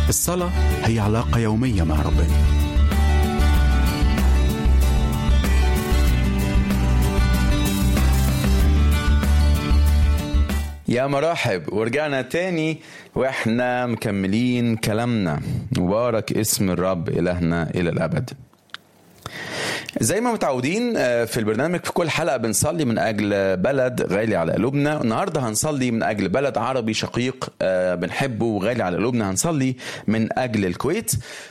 الصلاة هي علاقة يومية مع ربنا يا مرحب ورجعنا تاني واحنا مكملين كلامنا مبارك اسم الرب إلهنا إلى الأبد زي ما متعودين آه، في البرنامج في كل حلقة بنصلي من أجل بلد غالي على قلوبنا النهاردة هنصلي من أجل بلد عربي شقيق آه، بنحبه وغالي على قلوبنا هنصلي من أجل الكويت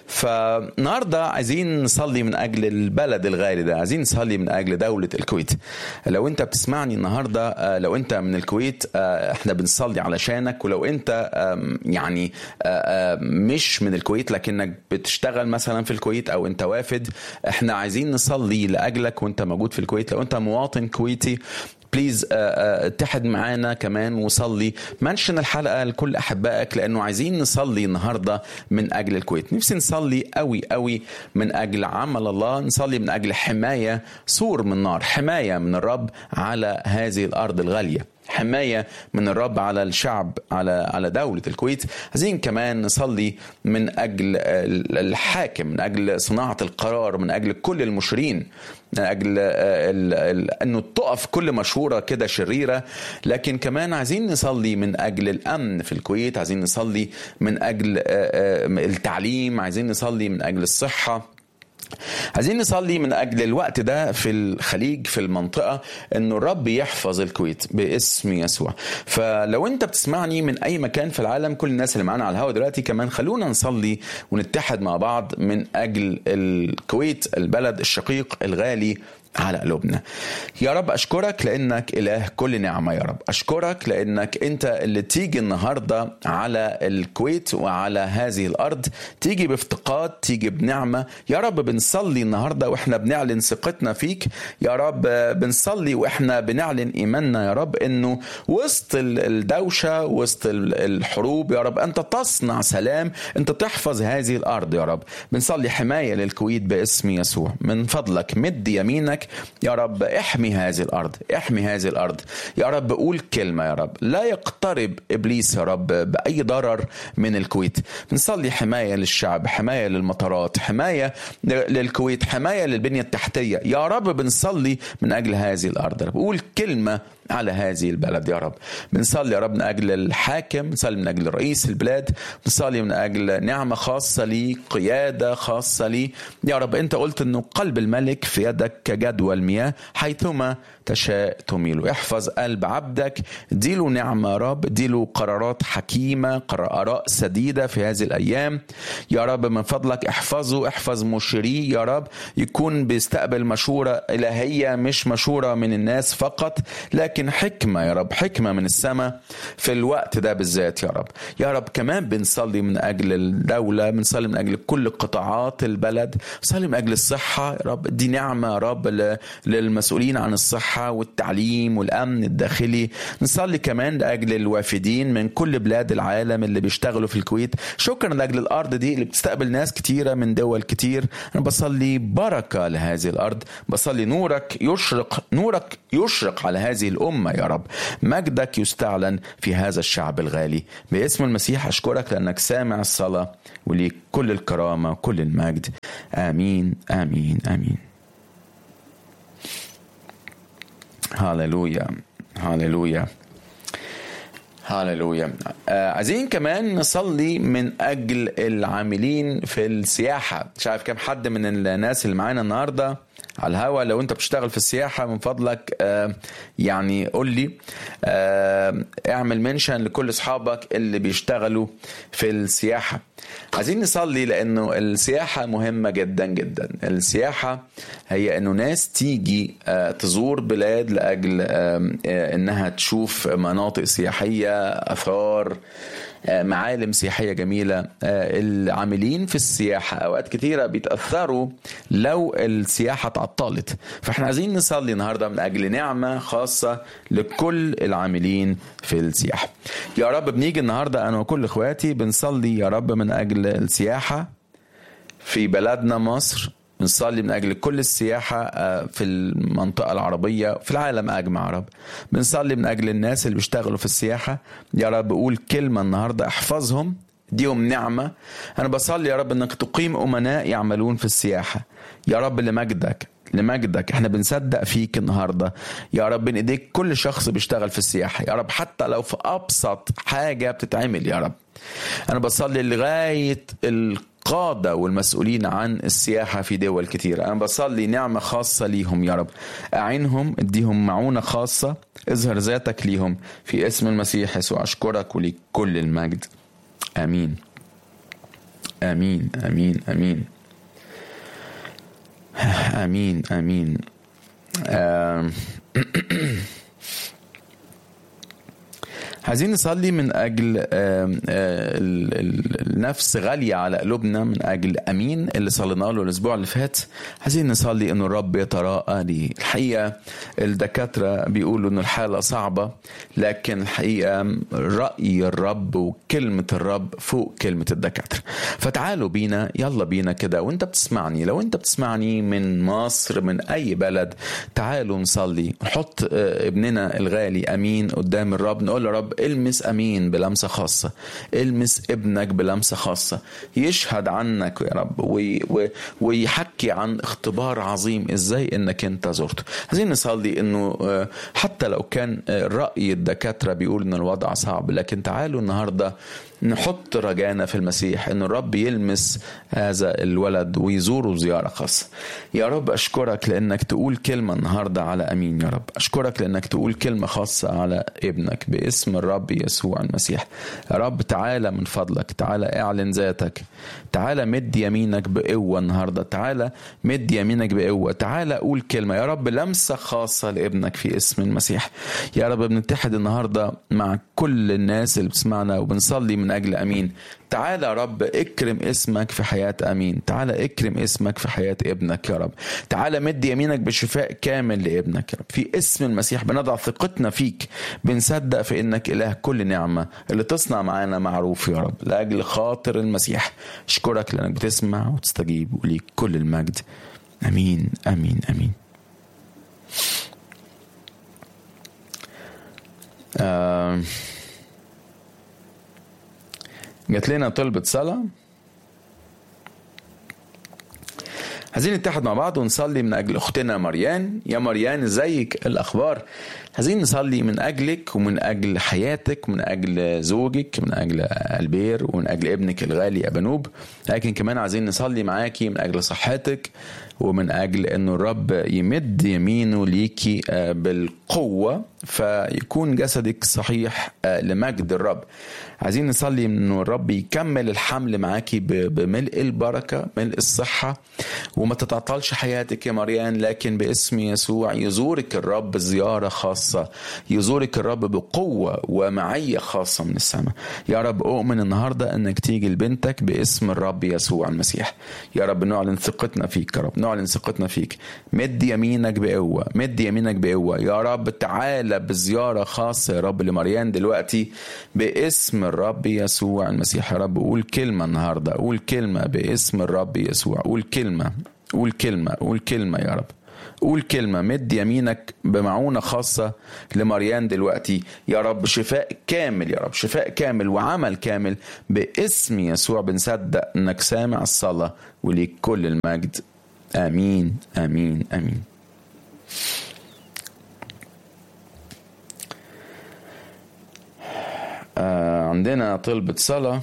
فالنهاردة عايزين نصلي من أجل البلد الغالي ده عايزين نصلي من أجل دولة الكويت لو أنت بتسمعني النهاردة آه، لو أنت من الكويت آه، احنا بنصلي علشانك ولو أنت آم، يعني آه، آه، مش من الكويت لكنك بتشتغل مثلا في الكويت أو أنت وافد احنا عايزين نصلي لاجلك وانت موجود في الكويت لو انت مواطن كويتي بليز اتحد معانا كمان وصلي منشن الحلقه لكل احبائك لانه عايزين نصلي النهارده من اجل الكويت نفسي نصلي قوي قوي من اجل عمل الله نصلي من اجل حمايه سور من نار حمايه من الرب على هذه الارض الغاليه حماية من الرب على الشعب على على دولة الكويت عايزين كمان نصلي من أجل الحاكم من أجل صناعة القرار من أجل كل المشرين من أجل ال- ال- أنه تقف كل مشورة كده شريرة لكن كمان عايزين نصلي من أجل الأمن في الكويت عايزين نصلي من أجل آه، آه، التعليم عايزين نصلي من أجل الصحة عايزين نصلي من اجل الوقت ده في الخليج في المنطقه انه الرب يحفظ الكويت باسم يسوع فلو انت بتسمعني من اي مكان في العالم كل الناس اللي معانا على الهواء دلوقتي كمان خلونا نصلي ونتحد مع بعض من اجل الكويت البلد الشقيق الغالي على قلوبنا يا رب أشكرك لأنك إله كل نعمة يا رب أشكرك لأنك أنت اللي تيجي النهاردة على الكويت وعلى هذه الأرض تيجي بافتقاد تيجي بنعمة يا رب بنصلي النهاردة وإحنا بنعلن ثقتنا فيك يا رب بنصلي وإحنا بنعلن إيماننا يا رب إنه وسط ال- الدوشة وسط ال- الحروب يا رب أنت تصنع سلام أنت تحفظ هذه الأرض يا رب بنصلي حماية للكويت باسم يسوع من فضلك مد يمينك يا رب احمي هذه الأرض احمي هذه الأرض يا رب قول كلمة يا رب لا يقترب إبليس يا رب بأي ضرر من الكويت بنصلي حماية للشعب حماية للمطارات حماية للكويت حماية للبنية التحتية يا رب بنصلي من أجل هذه الأرض يا رب قول كلمة على هذه البلد يا رب بنصلي يا رب من أجل الحاكم بنصلي من أجل رئيس البلاد بنصلي من أجل نعمة خاصة لي قيادة خاصة لي يا رب أنت قلت أنه قلب الملك في يدك كجدوى المياه حيثما تشاء تميل احفظ قلب عبدك اديله نعمة يا رب اديله قرارات حكيمة قرار آراء سديدة في هذه الأيام يا رب من فضلك احفظه احفظ مشيريه يا رب يكون بيستقبل مشورة إلهية مش مشورة من الناس فقط لكن حكمة يا رب حكمة من السماء في الوقت ده بالذات يا رب يا رب كمان بنصلي من أجل الدولة بنصلي من أجل كل قطاعات البلد بنصلي من أجل الصحة يا رب دي نعمة يا رب ل- للمسؤولين عن الصحة والتعليم والأمن الداخلي نصلي كمان لأجل الوافدين من كل بلاد العالم اللي بيشتغلوا في الكويت شكرا لأجل الأرض دي اللي بتستقبل ناس كتيرة من دول كتير أنا بصلي بركة لهذه الأرض بصلي نورك يشرق نورك يشرق على هذه الأمة يا رب مجدك يستعلن في هذا الشعب الغالي باسم المسيح أشكرك لأنك سامع الصلاة وليك كل الكرامة وكل المجد آمين آمين آمين هاليلويا هاليلويا هاليلويا آه عايزين كمان نصلي من اجل العاملين في السياحه مش عارف كم حد من الناس اللي معانا النهارده على الهوا لو انت بتشتغل في السياحه من فضلك آه يعني قول لي آه اعمل منشن لكل اصحابك اللي بيشتغلوا في السياحه عايزين نصلي لانه السياحه مهمه جدا جدا السياحه هي انه ناس تيجي آه تزور بلاد لاجل آه آه انها تشوف مناطق سياحيه اثار آه، معالم سياحيه جميله آه، العاملين في السياحه اوقات كتيره بيتاثروا لو السياحه تعطلت فاحنا عايزين نصلي النهارده من اجل نعمه خاصه لكل العاملين في السياحه يا رب بنيجي النهارده انا وكل اخواتي بنصلي يا رب من اجل السياحه في بلدنا مصر بنصلي من اجل كل السياحه آه، في المنطقه العربيه في العالم اجمع يا رب بنصلي من اجل الناس اللي بيشتغلوا في السياحه يا رب قول كلمه النهارده احفظهم اديهم نعمة أنا بصلي يا رب أنك تقيم أمناء يعملون في السياحة يا رب لمجدك لمجدك احنا بنصدق فيك النهاردة يا رب بين ايديك كل شخص بيشتغل في السياحة يا رب حتى لو في أبسط حاجة بتتعمل يا رب أنا بصلي لغاية القادة والمسؤولين عن السياحة في دول كتير أنا بصلي نعمة خاصة ليهم يا رب أعينهم اديهم معونة خاصة اظهر ذاتك ليهم في اسم المسيح يسوع أشكرك وليك كل المجد آمين آمين آمين آمين آمين آمين آم. عايزين نصلي من اجل آم، آه، ال- ال- النفس غاليه على قلوبنا من اجل امين اللي صلينا له الاسبوع اللي فات عايزين نصلي انه الرب يتراءى ليه الحقيقه الدكاتره بيقولوا انه الحاله صعبه لكن الحقيقه راي الرب وكلمه الرب فوق كلمه الدكاتره فتعالوا بينا يلا بينا كده وانت بتسمعني لو انت بتسمعني من مصر من اي بلد تعالوا نصلي نحط آه، ابننا الغالي امين قدام الرب نقول له رب المس امين بلمسه خاصه المس ابنك بلمسه خاصه يشهد عنك يا رب وي وي ويحكي عن اختبار عظيم ازاي انك انت زرته عايزين نصلي انه آه، حتى لو كان آه، راي الدكاتره بيقول ان الوضع صعب لكن تعالوا النهارده نحط رجانا في المسيح ان الرب يلمس هذا الولد ويزوره زياره خاصه يا رب اشكرك لانك تقول كلمه النهارده على امين يا رب اشكرك لانك تقول كلمه خاصه على ابنك باسم الرب يسوع المسيح يا رب تعالى من فضلك تعالى اعلن ذاتك تعالى مد يمينك بقوه النهارده تعالى مد يمينك بقوه تعالى قول كلمه يا رب لمسه خاصه لابنك في اسم المسيح يا رب بنتحد النهارده مع كل الناس اللي بتسمعنا وبنصلي من اجل امين تعالى يا رب اكرم اسمك في حياة امين تعالى اكرم اسمك في حياة ابنك يا رب تعالى مد يمينك بشفاء كامل لابنك يا رب في اسم المسيح بنضع ثقتنا فيك بنصدق في انك اله كل نعمة اللي تصنع معانا معروف يا رب لاجل خاطر المسيح اشكرك لانك بتسمع وتستجيب وليك كل المجد امين امين امين آه جات لنا طلبة صلاة عايزين نتحد مع بعض ونصلي من أجل أختنا مريان يا مريان ازيك الأخبار عايزين نصلي من أجلك ومن أجل حياتك ومن أجل زوجك من أجل البير ومن أجل ابنك الغالي أبنوب لكن كمان عايزين نصلي معاكي من أجل صحتك ومن أجل أنه الرب يمد يمينه ليكي آه، بالقوة فيكون جسدك صحيح آه، لمجد الرب عايزين نصلي انه الرب يكمل الحمل معاكي ب- بملء البركه ملء الصحه وما تتعطلش حياتك يا مريان لكن باسم يسوع يزورك الرب زياره خاصه يزورك الرب بقوه ومعيه خاصه من السماء يا رب اؤمن النهارده انك تيجي لبنتك باسم الرب يسوع المسيح يا رب نعلن ثقتنا فيك يا رب نعلن ثقتنا فيك مد يمينك بقوه مد يمينك بقوه يا رب تعالى بزياره خاصه يا رب لمريان دلوقتي باسم الرب يسوع المسيح يا رب قول كلمه النهارده قول كلمه باسم الرب يسوع قول كلمه قول كلمه قول كلمه يا رب قول كلمة مد يمينك بمعونة خاصة لمريان دلوقتي يا رب شفاء كامل يا رب شفاء كامل وعمل كامل باسم يسوع بنصدق انك سامع الصلاة وليك كل المجد امين امين امين آه عندنا طلبة صلاة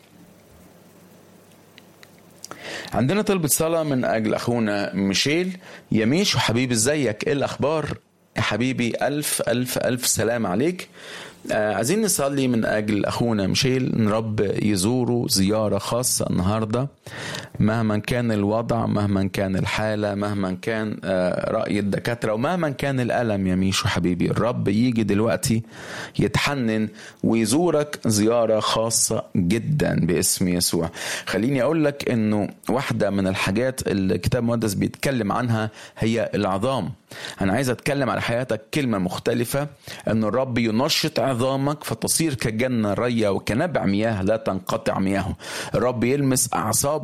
عندنا طلبة صلاة من أجل أخونا ميشيل يميش وحبيبي ازيك إيه الأخبار يا حبيبي ألف ألف ألف سلام عليك آه عايزين نصلي من أجل أخونا ميشيل إن رب يزوره زيارة خاصة النهاردة مهما كان الوضع مهما كان الحالة مهما كان آه رأي الدكاترة ومهما كان الألم يا ميشو حبيبي الرب يجي دلوقتي يتحنن ويزورك زيارة خاصة جدا باسم يسوع خليني أقول لك إنه واحدة من الحاجات اللي الكتاب المقدس بيتكلم عنها هي العظام أنا عايز أتكلم على حياتك كلمة مختلفة إن الرب ينشط عظامك فتصير كجنة رية وكنبع مياه لا تنقطع مياهه الرب يلمس أعصابك يلمس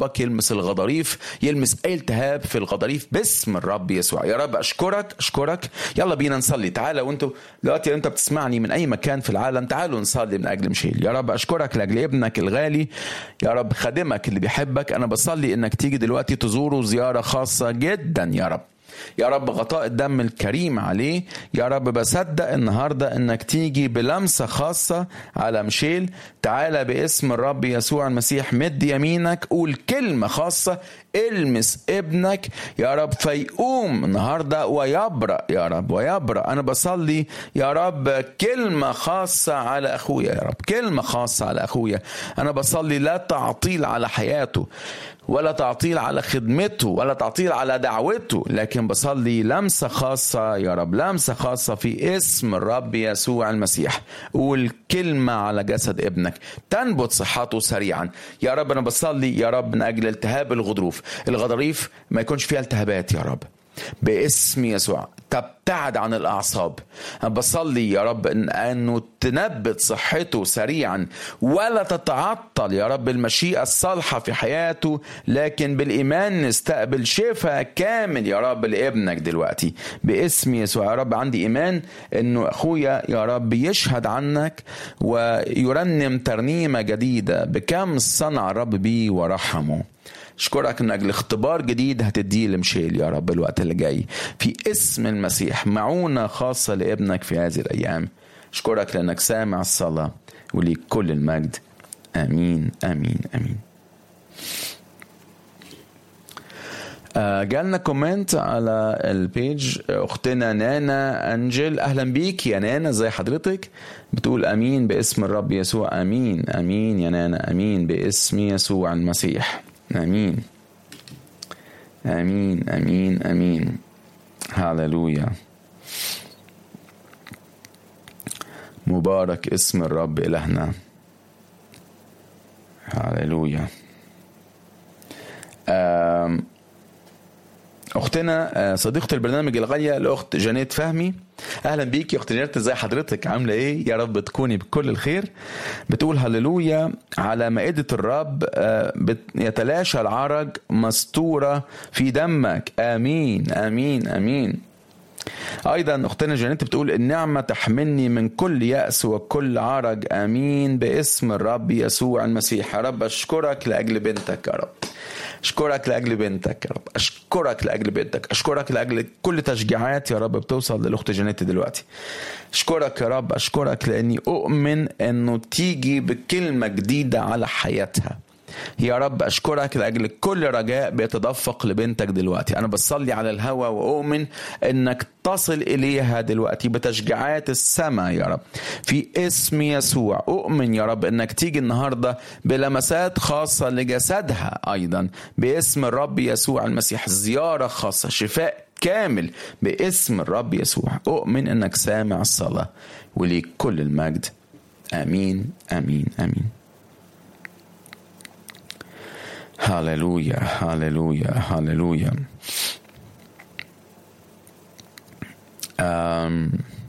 يلمس الغضاريف يلمس اي التهاب في الغضاريف باسم الرب يسوع يا رب اشكرك اشكرك يلا بينا نصلي تعالى وانتوا دلوقتي انت بتسمعني من اي مكان في العالم تعالوا نصلي من اجل مشيل يا رب اشكرك لاجل ابنك الغالي يا رب خادمك اللي بيحبك انا بصلي انك تيجي دلوقتي تزوره زياره خاصه جدا يا رب يا رب غطاء الدم الكريم عليه يا رب بصدق النهاردة انك تيجي بلمسة خاصة على مشيل تعالى باسم الرب يسوع المسيح مد يمينك قول كلمة خاصة المس ابنك يا رب فيقوم النهاردة ويبرأ يا رب ويبرأ أنا بصلي يا رب كلمة خاصة على أخويا يا رب كلمة خاصة على أخويا أنا بصلي لا تعطيل على حياته ولا تعطيل على خدمته ولا تعطيل على دعوته لكن بصلي لمسة خاصة يا رب لمسة خاصة في اسم الرب يسوع المسيح قول كلمة على جسد ابنك تنبت صحته سريعا يا رب أنا بصلي يا رب من أجل التهاب الغضروف الغضاريف ما يكونش فيها التهابات يا رب باسم يسوع تبتعد عن الاعصاب انا بصلي يا رب إن انه تنبت صحته سريعا ولا تتعطل يا رب المشيئه الصالحه في حياته لكن بالايمان نستقبل شفاء كامل يا رب لابنك دلوقتي باسم يسوع يا رب عندي ايمان انه اخويا يا رب يشهد عنك ويرنم ترنيمه جديده بكم صنع الرب بيه ورحمه اشكرك من اجل اختبار جديد هتديه لمشيل يا رب الوقت اللي جاي في اسم المسيح معونه خاصه لابنك في هذه الايام اشكرك لانك سامع الصلاه وليك كل المجد امين امين امين آه، جالنا كومنت على البيج اختنا نانا انجل اهلا بيك يا نانا ازي حضرتك بتقول امين باسم الرب يسوع امين امين يا نانا امين باسم يسوع المسيح امين امين امين امين هاللويا مبارك اسم الرب الهنا هاللويا آم، اختنا آه، صديقه البرنامج الغاليه الاخت جانيت فهمي اهلا بيك يا اخت جانيت ازي حضرتك عامله ايه يا رب تكوني بكل الخير بتقول هللويا على مائده الرب آه، بت- يتلاشى العرج مستوره في دمك امين امين امين ايضا اختنا جانيت بتقول النعمه تحملني من كل ياس وكل عرج امين باسم الرب يسوع المسيح يا رب اشكرك لاجل بنتك يا رب اشكرك لاجل بنتك يا رب اشكرك لاجل بنتك اشكرك لاجل كل تشجيعات يا رب بتوصل للاخت جانيت دلوقتي اشكرك يا رب اشكرك لاني اؤمن انه تيجي بكلمه جديده على حياتها يا رب اشكرك لاجل كل رجاء بيتدفق لبنتك دلوقتي انا بصلي على الهوى واؤمن انك تصل اليها دلوقتي بتشجيعات السماء يا رب في اسم يسوع اؤمن يا رب انك تيجي النهارده بلمسات خاصه لجسدها ايضا باسم الرب يسوع المسيح زياره خاصه شفاء كامل باسم الرب يسوع اؤمن انك سامع الصلاه وليك كل المجد امين امين امين هاللويا هاللويا هاللويا أم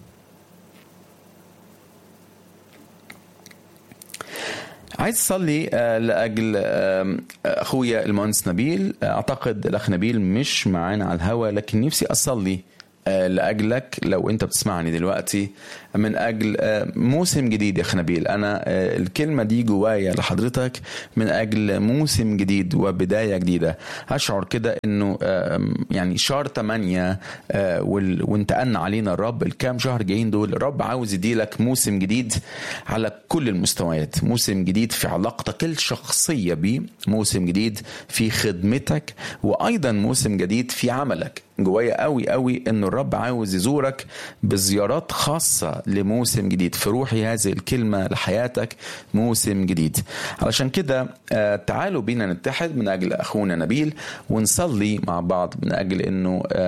عايز اصلي آه، لاجل آم، اخويا المهندس نبيل اعتقد الاخ نبيل مش معانا على الهوا لكن نفسي اصلي آه، لاجلك لو انت بتسمعني دلوقتي من اجل آه، موسم جديد يا اخ نبيل انا آه، الكلمه دي جوايا لحضرتك من اجل موسم جديد وبدايه جديده اشعر كده انه آم، يعني شهر 8 آه، وال- وانتقلنا علينا الرب الكام شهر جايين دول الرب عاوز يديلك موسم جديد على كل المستويات موسم جديد في علاقتك الشخصيه بيه موسم جديد في خدمتك وايضا موسم جديد في عملك جوايا قوي قوي ان الرب عاوز يزورك بزيارات خاصه لموسم جديد في روحي هذه الكلمه لحياتك موسم جديد علشان كده آه، تعالوا بينا نتحد من اجل اخونا نبيل ونصلي مع بعض من اجل انه آه،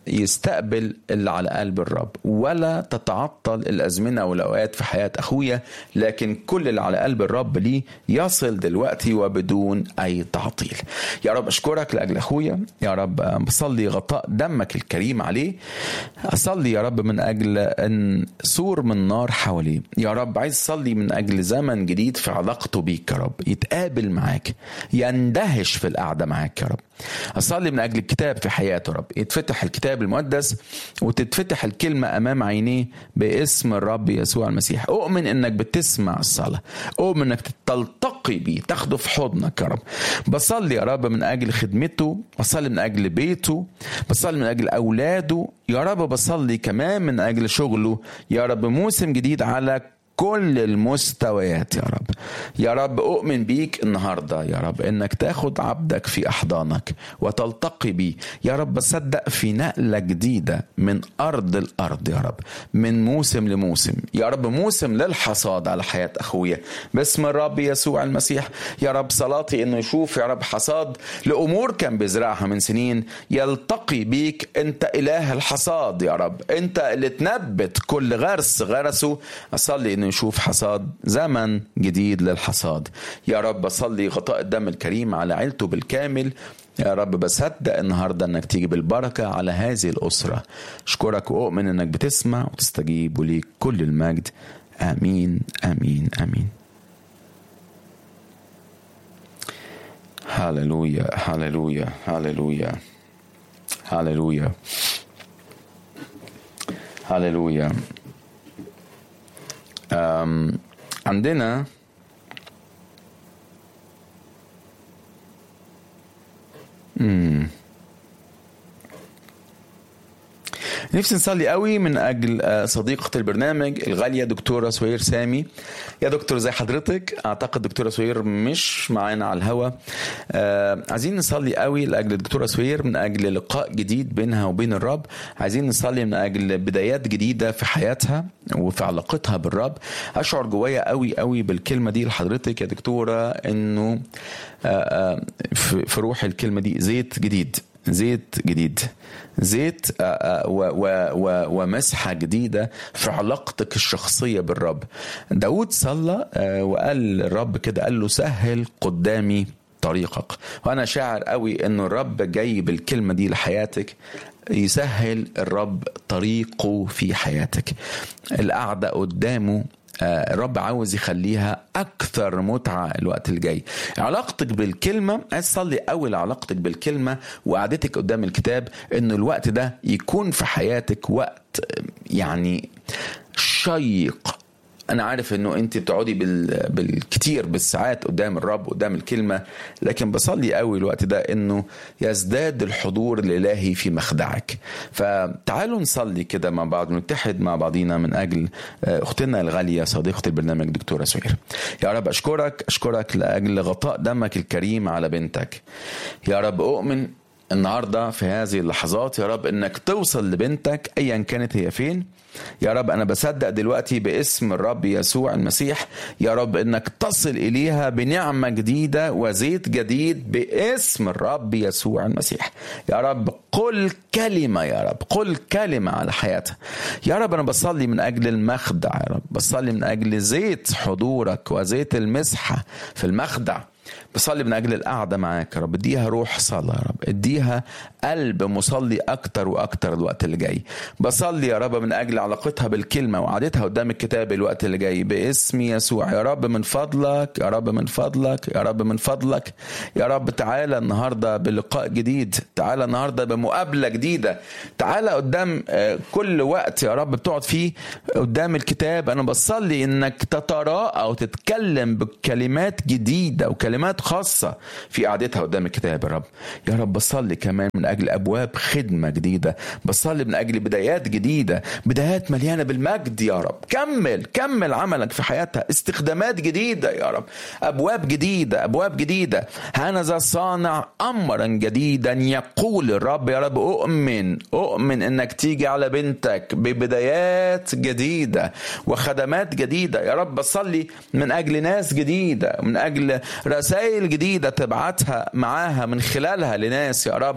يستقبل اللي على قلب الرب ولا تتعطل الازمنه والاوقات في حياه اخويا لكن كل اللي على قلب الرب ليه يصل دلوقتي وبدون اي تعطيل يا رب اشكرك لاجل اخويا يا رب بصلي غطاء دمك الكريم عليه اصلي يا رب من اجل ان سور من نار حواليه يا رب عايز اصلي من اجل زمن جديد في علاقته بيك يا رب يتقابل معاك يندهش في القعده معاك يا رب اصلي من اجل الكتاب في حياته يا رب يتفتح الكتاب المقدس وتتفتح الكلمه امام عينيه باسم الرب يسوع المسيح اؤمن انك بتسمع الصلاه اؤمن انك تلتقي بيه تاخده في حضنك يا رب بصلي يا رب من اجل خدمته بصلي من اجل بيته بصلي من اجل اولاده يا رب بصلي كمان من اجل شغله يا رب موسم جديد على كل المستويات يا رب يا رب أؤمن بيك النهاردة يا رب إنك تاخد عبدك في أحضانك وتلتقي بيه يا رب بصدق في نقلة جديدة من أرض الأرض يا رب من موسم لموسم يا رب موسم للحصاد على حياة أخويا باسم الرب يسوع المسيح يا رب صلاتي إنه يشوف يا رب حصاد لأمور كان بيزرعها من سنين يلتقي بيك أنت إله الحصاد يا رب أنت اللي تنبت كل غرس غرسه أصلي إنه نشوف حصاد زمن جديد للحصاد يا رب بصلي غطاء الدم الكريم على عيلته بالكامل يا رب بصدق النهاردة انك تيجي بالبركة على هذه الأسرة اشكرك وأؤمن انك بتسمع وتستجيب وليك كل المجد آمين آمين آمين هللويا هللويا هللويا هللويا هللويا أم، عندنا مم. نفسي نصلي قوي من اجل آه، صديقه البرنامج الغاليه دكتوره سوير سامي يا دكتور زي حضرتك اعتقد دكتوره سوير مش معانا على الهوا آه عايزين نصلي قوي لاجل الدكتوره سوير من اجل لقاء جديد بينها وبين الرب عايزين نصلي من اجل بدايات جديده في حياتها وفي علاقتها بالرب اشعر جوايا قوي قوي بالكلمه دي لحضرتك يا دكتوره انه آه، آه، في في روح الكلمه دي زيت جديد زيت جديد زيت آه، آه، و- و- و- ومسحة جديدة في علاقتك الشخصية بالرب داود صلى آه، وقال الرب كده قال له سهل قدامي طريقك وانا شاعر قوي انه الرب جاي بالكلمة دي لحياتك يسهل الرب طريقه في حياتك القعدة قدامه آه، الرب عاوز يخليها اكثر متعه الوقت الجاي علاقتك بالكلمه عايز تصلي اول علاقتك بالكلمه وقعدتك قدام الكتاب ان الوقت ده يكون في حياتك وقت آه، يعني شيق انا عارف انه انت بتقعدي بال... بالكتير بالساعات قدام الرب قدام الكلمه لكن بصلي قوي الوقت ده انه يزداد الحضور الالهي في مخدعك فتعالوا نصلي كده مع بعض نتحد مع بعضينا من اجل آه، اختنا الغاليه صديقه البرنامج دكتوره سهير يا رب اشكرك اشكرك لاجل غطاء دمك الكريم على بنتك يا رب اؤمن النهارده في هذه اللحظات يا رب انك توصل لبنتك ايا كانت هي فين يا رب انا بصدق دلوقتي باسم الرب يسوع المسيح يا رب انك تصل اليها بنعمه جديده وزيت جديد باسم الرب يسوع المسيح يا رب قل كلمه يا رب قل كلمه على حياتها يا رب انا بصلي من اجل المخدع يا رب بصلي من اجل زيت حضورك وزيت المسحه في المخدع بصلي من اجل القعده معاك يا رب اديها روح صلاه يا رب اديها قلب مصلي اكتر واكتر الوقت اللي جاي بصلي يا رب من اجل علاقتها بالكلمه وقعدتها قدام الكتاب الوقت اللي جاي باسم يسوع يا رب من فضلك يا رب من فضلك يا رب من فضلك يا رب تعالى النهارده بلقاء جديد تعالى النهارده بمقابله جديده تعالى قدام آه، كل وقت يا رب بتقعد فيه قدام الكتاب انا بصلي انك تتراءى وتتكلم بكلمات جديده وكلمات خاصه في قعدتها قدام الكتاب يا رب يا رب بصلي كمان من اجل ابواب خدمه جديده بصلي من اجل بدايات جديده بدايات مليانه بالمجد يا رب كمل كمل عملك في حياتها استخدامات جديده يا رب ابواب جديده ابواب جديده هنذا صانع امرا جديدا يقول الرب يا رب اؤمن اؤمن انك تيجي على بنتك ببدايات جديده وخدمات جديده يا رب بصلي من اجل ناس جديده من اجل رسائل جديده تبعتها معاها من خلالها لناس يا رب يا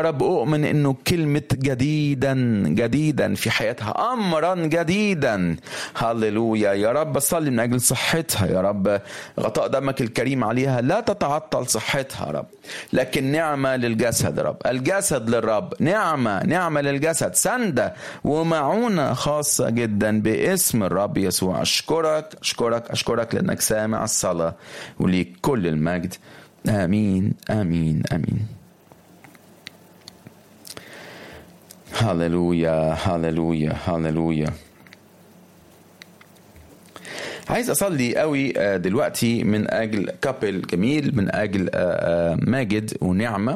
رب أؤمن أنه كلمة جديدا جديدا في حياتها أمرا جديدا هللويا يا رب صلي من أجل صحتها يا رب غطاء دمك الكريم عليها لا تتعطل صحتها يا رب لكن نعمة للجسد يا رب الجسد للرب نعمة نعمة للجسد سندة ومعونة خاصة جدا باسم الرب يسوع أشكرك أشكرك أشكرك لأنك سامع الصلاة وليك كل المجد آمين آمين آمين هللويا هللويا هللويا عايز اصلي قوي دلوقتي من اجل كابل جميل من اجل ماجد ونعمه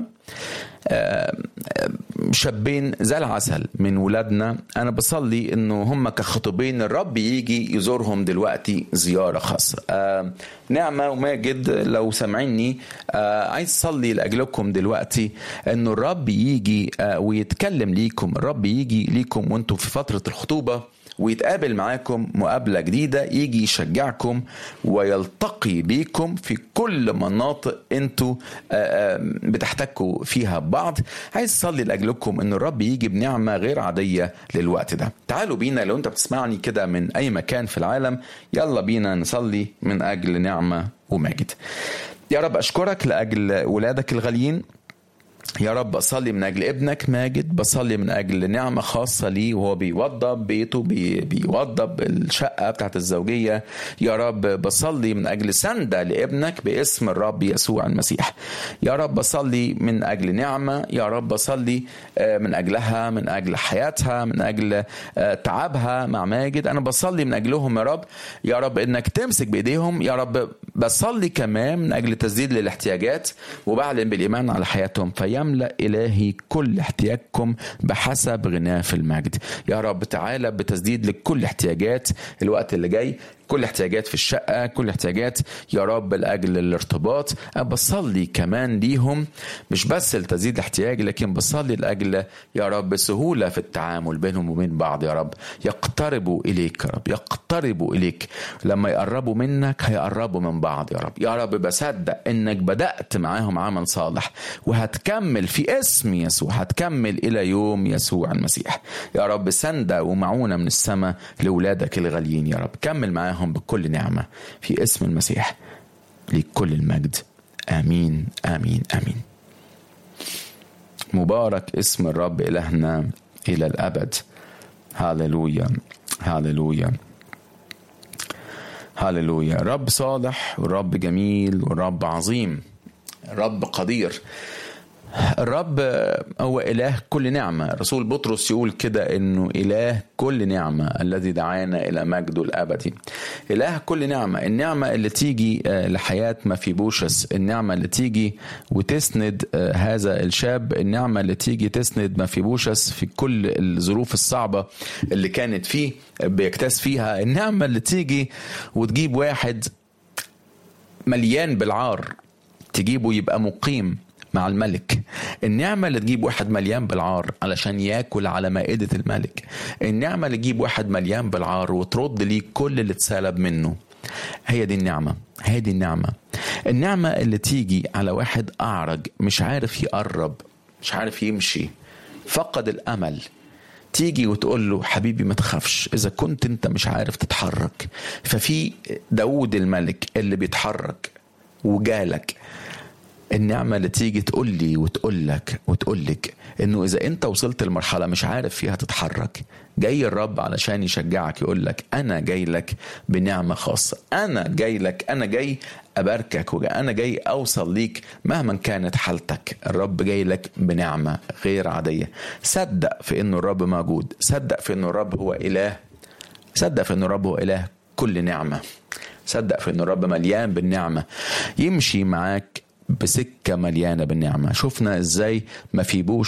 شابين زي العسل من ولادنا انا بصلي انه هم كخطيبين الرب يجي يزورهم دلوقتي زياره خاصه نعمه وماجد لو سامعيني عايز اصلي لاجلكم دلوقتي انه الرب يجي ويتكلم ليكم الرب يجي ليكم وانتم في فتره الخطوبه ويتقابل معاكم مقابلة جديدة يجي يشجعكم ويلتقي بيكم في كل مناطق انتوا بتحتكوا فيها ببعض عايز اصلي لاجلكم ان الرب يجي بنعمة غير عادية للوقت ده تعالوا بينا لو انت بتسمعني كده من اي مكان في العالم يلا بينا نصلي من اجل نعمة وماجد يا رب اشكرك لاجل ولادك الغاليين يا رب بصلي من اجل ابنك ماجد بصلي من اجل نعمه خاصه ليه وهو بيوضب بيته بي بيوضب الشقه بتاعت الزوجيه يا رب بصلي من اجل سنده لابنك باسم الرب يسوع المسيح يا رب بصلي من اجل نعمه يا رب بصلي من اجلها من اجل حياتها من اجل تعبها مع ماجد انا بصلي من اجلهم يا رب يا رب انك تمسك بايديهم يا رب بصلي كمان من اجل تسديد للاحتياجات وبعلن بالايمان على حياتهم في يملا الهي كل احتياجكم بحسب غناه في المجد يا رب تعالى بتسديد لكل احتياجات الوقت اللي جاي كل احتياجات في الشقة كل احتياجات يا رب لأجل الارتباط أنا بصلي كمان ليهم مش بس لتزيد الاحتياج لكن بصلي لأجل يا رب سهولة في التعامل بينهم وبين بعض يا رب يقتربوا إليك يا رب يقتربوا إليك لما يقربوا منك هيقربوا من بعض يا رب يا رب بصدق إنك بدأت معاهم عمل صالح وهتكمل في اسم يسوع هتكمل إلى يوم يسوع المسيح يا رب سندة ومعونة من السماء لولادك الغاليين يا رب كمل معاهم معهم بكل نعمة في اسم المسيح لكل المجد آمين آمين آمين مبارك اسم الرب إلهنا إلى الأبد هاللويا هاللويا هاللويا رب صالح والرب جميل والرب عظيم رب قدير الرب هو إله كل نعمة رسول بطرس يقول كده إنه إله كل نعمة الذي دعانا إلى مجده الأبدي إله كل نعمة النعمة اللي تيجي لحياة ما في بوشس النعمة اللي تيجي وتسند هذا الشاب النعمة اللي تيجي تسند ما في بوشس في كل الظروف الصعبة اللي كانت فيه بيكتاز فيها النعمة اللي تيجي وتجيب واحد مليان بالعار تجيبه يبقى مقيم مع الملك النعمة اللي تجيب واحد مليان بالعار علشان ياكل على مائدة الملك النعمة اللي تجيب واحد مليان بالعار وترد ليه كل اللي اتسلب منه هي دي النعمة هي دي النعمة النعمة اللي تيجي على واحد أعرج مش عارف يقرب مش عارف يمشي فقد الأمل تيجي وتقول له حبيبي ما تخافش إذا كنت أنت مش عارف تتحرك ففي داود الملك اللي بيتحرك وجالك النعمة اللي تيجي تقول لي وتقول لك وتقول لك انه اذا انت وصلت لمرحلة مش عارف فيها تتحرك جاي الرب علشان يشجعك يقول لك انا جاي لك بنعمة خاصة انا جاي لك انا جاي اباركك وانا جاي اوصل ليك مهما كانت حالتك الرب جاي لك بنعمة غير عادية صدق في انه الرب موجود صدق في انه الرب هو اله صدق في انه الرب هو اله كل نعمة صدق في انه الرب مليان بالنعمة يمشي معاك بسكة مليانة بالنعمة شفنا ازاي ما في بوش